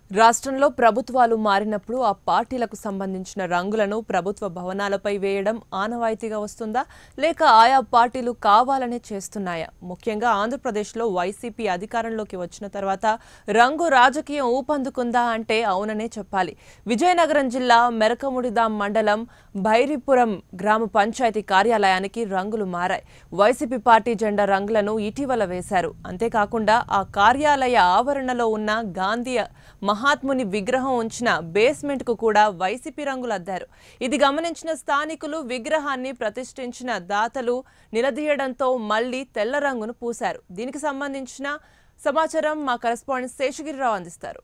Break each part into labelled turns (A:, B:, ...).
A: రాష్ట్రంలో ప్రభుత్వాలు మారినప్పుడు ఆ పార్టీలకు సంబంధించిన రంగులను ప్రభుత్వ భవనాలపై వేయడం ఆనవాయితీగా వస్తుందా లేక ఆయా పార్టీలు కావాలనే చేస్తున్నాయా ముఖ్యంగా ఆంధ్రప్రదేశ్లో వైసీపీ అధికారంలోకి వచ్చిన తర్వాత రంగు రాజకీయం ఊపందుకుందా అంటే అవుననే చెప్పాలి విజయనగరం జిల్లా మెరకముడిదాం మండలం భైరిపురం గ్రామ పంచాయతీ కార్యాలయానికి రంగులు మారాయి వైసీపీ పార్టీ జెండా రంగులను ఇటీవల వేశారు అంతేకాకుండా ఆ కార్యాలయ ఆవరణలో ఉన్న గాంధీ మహాత్ముని విగ్రహం ఉంచిన బేస్మెంట్ కు కూడా వైసీపీ రంగులు అద్దారు ఇది గమనించిన స్థానికులు విగ్రహాన్ని ప్రతిష్ఠించిన దాతలు నిలదీయడంతో మళ్లీ తెల్ల రంగును పూశారు దీనికి సంబంధించిన సమాచారం మా కరెస్పాండెంట్ శేషగిరిరావు అందిస్తారు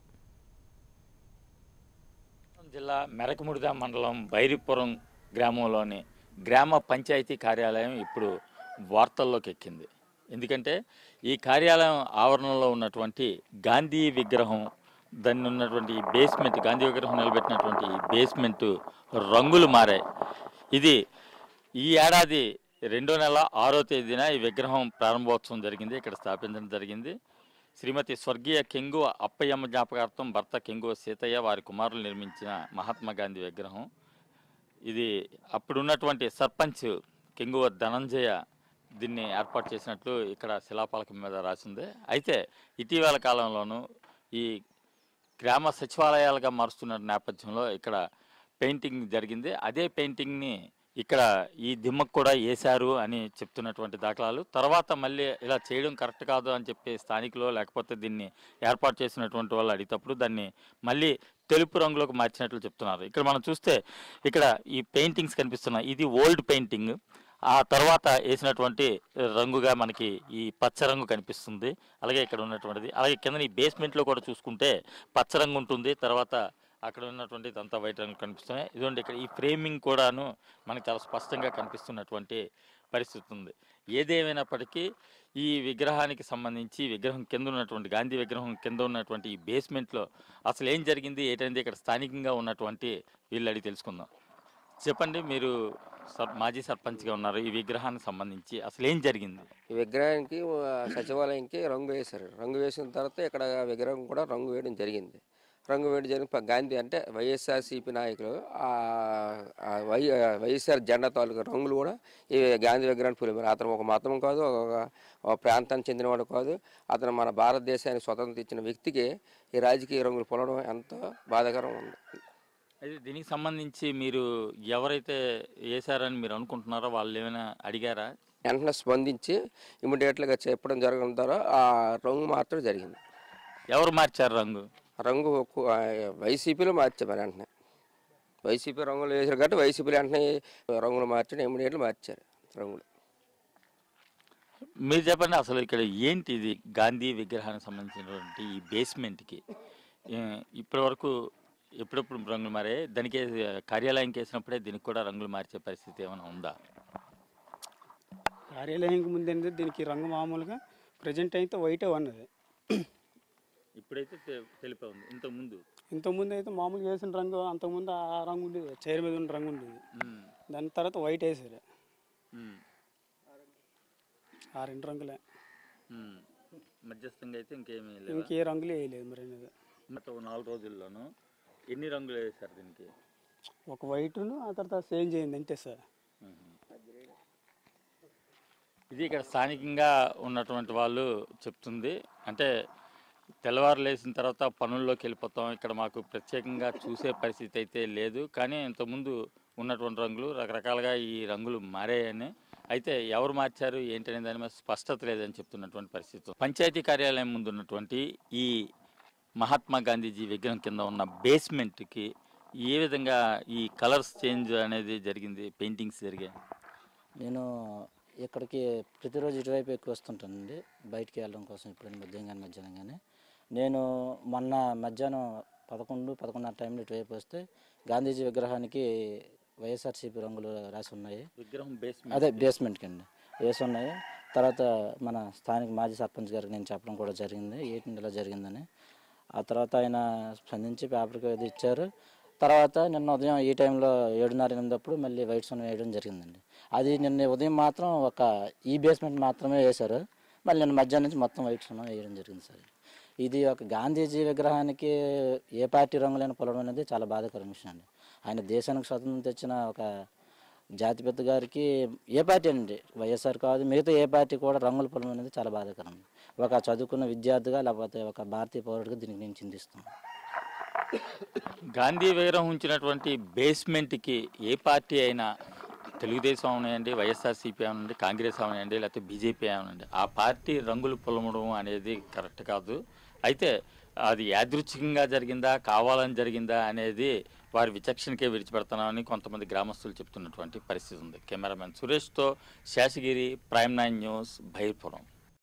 B: జిల్లా మెరకముడిద మండలం బైరిపురం గ్రామంలోని గ్రామ పంచాయతీ కార్యాలయం ఇప్పుడు వార్తల్లోకి ఎక్కింది ఎందుకంటే ఈ కార్యాలయం ఆవరణలో ఉన్నటువంటి గాంధీ విగ్రహం దాన్ని ఉన్నటువంటి ఈ బేస్మెంట్ గాంధీ విగ్రహం నిలబెట్టినటువంటి ఈ బేస్మెంట్ రంగులు మారాయి ఇది ఈ ఏడాది రెండో నెల ఆరో తేదీన ఈ విగ్రహం ప్రారంభోత్సవం జరిగింది ఇక్కడ స్థాపించడం జరిగింది శ్రీమతి స్వర్గీయ కెంగు అప్పయ్యమ్మ జ్ఞాపకార్థం భర్త కెంగు సీతయ్య వారి కుమారులు నిర్మించిన మహాత్మా గాంధీ విగ్రహం ఇది అప్పుడున్నటువంటి సర్పంచ్ కెంగువ ధనంజయ దీన్ని ఏర్పాటు చేసినట్లు ఇక్కడ శిలాఫలకం మీద రాసింది అయితే ఇటీవల కాలంలోనూ ఈ గ్రామ సచివాలయాలుగా మారుస్తున్న నేపథ్యంలో ఇక్కడ పెయింటింగ్ జరిగింది అదే పెయింటింగ్ని ఇక్కడ ఈ దిమ్మకు కూడా వేశారు అని చెప్తున్నటువంటి దాఖలాలు తర్వాత మళ్ళీ ఇలా చేయడం కరెక్ట్ కాదు అని చెప్పి స్థానికులు లేకపోతే దీన్ని ఏర్పాటు చేసినటువంటి వాళ్ళు అడిగేటప్పుడు దాన్ని మళ్ళీ తెలుపు రంగులోకి మార్చినట్లు చెప్తున్నారు ఇక్కడ మనం చూస్తే ఇక్కడ ఈ పెయింటింగ్స్ కనిపిస్తున్నాయి ఇది ఓల్డ్ పెయింటింగ్ ఆ తర్వాత వేసినటువంటి రంగుగా మనకి ఈ పచ్చ రంగు కనిపిస్తుంది అలాగే ఇక్కడ ఉన్నటువంటిది అలాగే కింద ఈ బేస్మెంట్లో కూడా చూసుకుంటే పచ్చ రంగు ఉంటుంది తర్వాత అక్కడ ఉన్నటువంటి అంతా వైట్ రంగు కనిపిస్తున్నాయి ఇదిగోండి ఇక్కడ ఈ ఫ్రేమింగ్ కూడాను మనకి చాలా స్పష్టంగా కనిపిస్తున్నటువంటి పరిస్థితి ఉంది ఏదేమైనప్పటికీ ఈ విగ్రహానికి సంబంధించి విగ్రహం కింద ఉన్నటువంటి గాంధీ విగ్రహం కింద ఉన్నటువంటి ఈ బేస్మెంట్లో అసలు ఏం జరిగింది ఏంటనేది ఇక్కడ స్థానికంగా ఉన్నటువంటి వీళ్ళు అడిగి తెలుసుకుందాం చెప్పండి మీరు సర్ మాజీ సర్పంచ్గా ఉన్నారు ఈ విగ్రహానికి సంబంధించి అసలు ఏం జరిగింది
C: ఈ విగ్రహానికి ఆ, సచివాలయంకి రంగు వేశారు రంగు వేసిన తర్వాత ఇక్కడ విగ్రహం కూడా రంగు వేయడం జరిగింది రంగు వేయడం జరిగిన ప- గాంధీ అంటే వైఎస్ఆర్సీపీ నాయకులు ఆ ఆ వై ఆ వైఎస్ఆర్ జెండా తాలూకా రంగులు కూడా ఈ గాంధీ విగ్రహానికి పులిపారు అతను ఒక మతం కాదు ఒక ఒక ప్రాంతానికి చెందినవాడు కాదు అతను మన భారతదేశానికి స్వతంత్రం ఇచ్చిన వ్యక్తికి ఈ రాజకీయ రంగులు పొలడం ఎంతో బాధాకరం ఉంది
B: అయితే దీనికి సంబంధించి మీరు ఎవరైతే వేశారని మీరు అనుకుంటున్నారో వాళ్ళు ఏమైనా అడిగారా
C: వెంటనే స్పందించి ఇమీడియట్గా చెప్పడం జరగడం ద్వారా ఆ రంగు మార్చడం జరిగింది
B: ఎవరు మార్చారు రంగు
C: రంగు కు- ఆ, వైసీపీలో మార్చారు వెంటనే వైసీపీ రంగులు వేసారు కాబట్టి వైసీపీలో వెంటనే రంగులు మార్చడం ఇమీడియట్లు మార్చారు రంగులు
B: మీరు చెప్పండి అసలు ఇక్కడ ఏంటి ఇది గాంధీ విగ్రహానికి సంబంధించినటువంటి ఈ బేస్మెంట్కి ఇప్పటి వరకు ఎప్పుడెప్పుడు రంగులు మారే దానికి కార్యాలయంకి వేసినప్పుడే దీనికి కూడా రంగులు మార్చే పరిస్థితి ఏమైనా ఉందా
D: కార్యాలయానికి ముందు ఏంటంటే దీనికి రంగు మామూలుగా ప్రజెంట్ అయితే వైటే ఉన్నది
B: ఇప్పుడైతే తె- తెలిపే ఉంది ఇంతకుముందు
D: ఇంతకుముందు అయితే మామూలుగా వేసిన రంగు అంతకుముందు ఆ రంగు ఉండేది చైర్ మీద ఉన్న రంగు ఉండేది
B: ఉమ్,
D: దాని తర్వాత వైట్ వేసారు
B: ఉమ్,
D: ఆ రెండు రంగులే
B: ఉమ్. మధ్యస్థంగా అయితే ఇంకేమీ లేదు
D: ఇంకే రంగులు వేయలేదు మరి అనేది
B: మొత్తం నాలుగు రోజుల్లోనూ ఎన్ని రంగులు వేశారు దీనికి
D: ఒక వైట్ను ఆ తర్వాత చేంజ్ అయింది అంతే సార్
B: ఇది ఇక్కడ స్థానికంగా ఉన్నటువంటి వాళ్ళు చెప్తుంది అంటే తెల్లవారు లేచిన తర్వాత పనుల్లోకి వెళ్ళిపోతాం ఇక్కడ మాకు ప్రత్యేకంగా చూసే పరిస్థితి అయితే లేదు కానీ ఇంతకుముందు ఉన్నటువంటి రంగులు రకరకాలుగా ఈ రంగులు మారాయని అయితే ఎవరు మార్చారు ఏంటనే దాని మీద స్పష్టత లేదని చెప్తున్నటువంటి పరిస్థితి పంచాయతీ కార్యాలయం ముందు ఉన్నటువంటి ఈ మహాత్మా గాంధీజీ విగ్రహం కింద ఉన్న బేస్మెంట్కి ఏ విధంగా ఈ కలర్స్ చేంజ్ అనేది జరిగింది పెయింటింగ్స్ జరిగాయి
E: నేను ఇక్కడికి ప్రతిరోజు ఇటువైపు ఎక్కువ వస్తుంటానండి బయటికి వెళ్ళడం కోసం ఇప్పుడు మధ్యాహ్నం కానీ మధ్యాహ్నం కానీ నేను మొన్న మధ్యాహ్నం పదకొండు పదకొండున్నర టైంలో ఇటువైపు వస్తే గాంధీజీ విగ్రహానికి వైఎస్ఆర్సీపీ రంగులు రాసి ఉన్నాయి
B: విగ్రహం బేస్మెంట్
E: అదే బేస్మెంట్కి అండి వేసి ఉన్నాయి తర్వాత మన స్థానిక మాజీ సర్పంచ్ గారికి నేను చెప్పడం కూడా జరిగింది ఏంటి ఇలా జరిగిందని ఆ తర్వాత ఆయన స్పందించి పేపర్కి అది ఇచ్చారు తర్వాత నిన్న ఉదయం ఈ టైంలో ఏడున్నర ఎనిమిదప్పుడు మళ్ళీ వైట్ సోన్ వేయడం జరిగిందండి అది నిన్న ఉదయం మాత్రం ఒక ఈ బేస్మెంట్ మాత్రమే వేశారు మళ్ళీ నిన్న మధ్యాహ్నం నుంచి మొత్తం వైట్ సోన్ వేయడం జరిగింది సార్ ఇది ఒక గాంధీజీ విగ్రహానికి ఏ పార్టీ రంగులైన పొలడం అనేది చాలా బాధాకర విషయం అండి ఆయన దేశానికి స్వతంత్రం తెచ్చిన ఒక జాతిపిత గారికి ఏ పార్టీ అండి వైఎస్ఆర్ కాదు మిగతా ఏ పార్టీ కూడా రంగులు పొలం అనేది చాలా బాధాకరం ఒక చదువుకున్న విద్యార్థిగా లేకపోతే ఒక భారతీయ పౌరుడిగా దీనికి నేను చింతిస్తాను
B: గాంధీ విగ్రహం ఉంచినటువంటి బేస్మెంట్కి ఏ పార్టీ అయినా తెలుగుదేశం అవనండి వైఎస్ఆర్సీపీ అవనండి కాంగ్రెస్ అవనండి లేకపోతే బీజేపీ అవనండి ఆ పార్టీ రంగులు పొలమడం అనేది కరెక్ట్ కాదు అయితే అది యాదృచ్ఛికంగా జరిగిందా కావాలని జరిగిందా అనేది వారి విచక్షణకే విడిచిపెడుతున్నామని కొంతమంది గ్రామస్తులు చెప్తున్నటువంటి పరిస్థితి ఉంది కెమెరామెన్ సురేష్తో శేషగిరి ప్రైమ్ నైన్ న్యూస్ భైర్పురం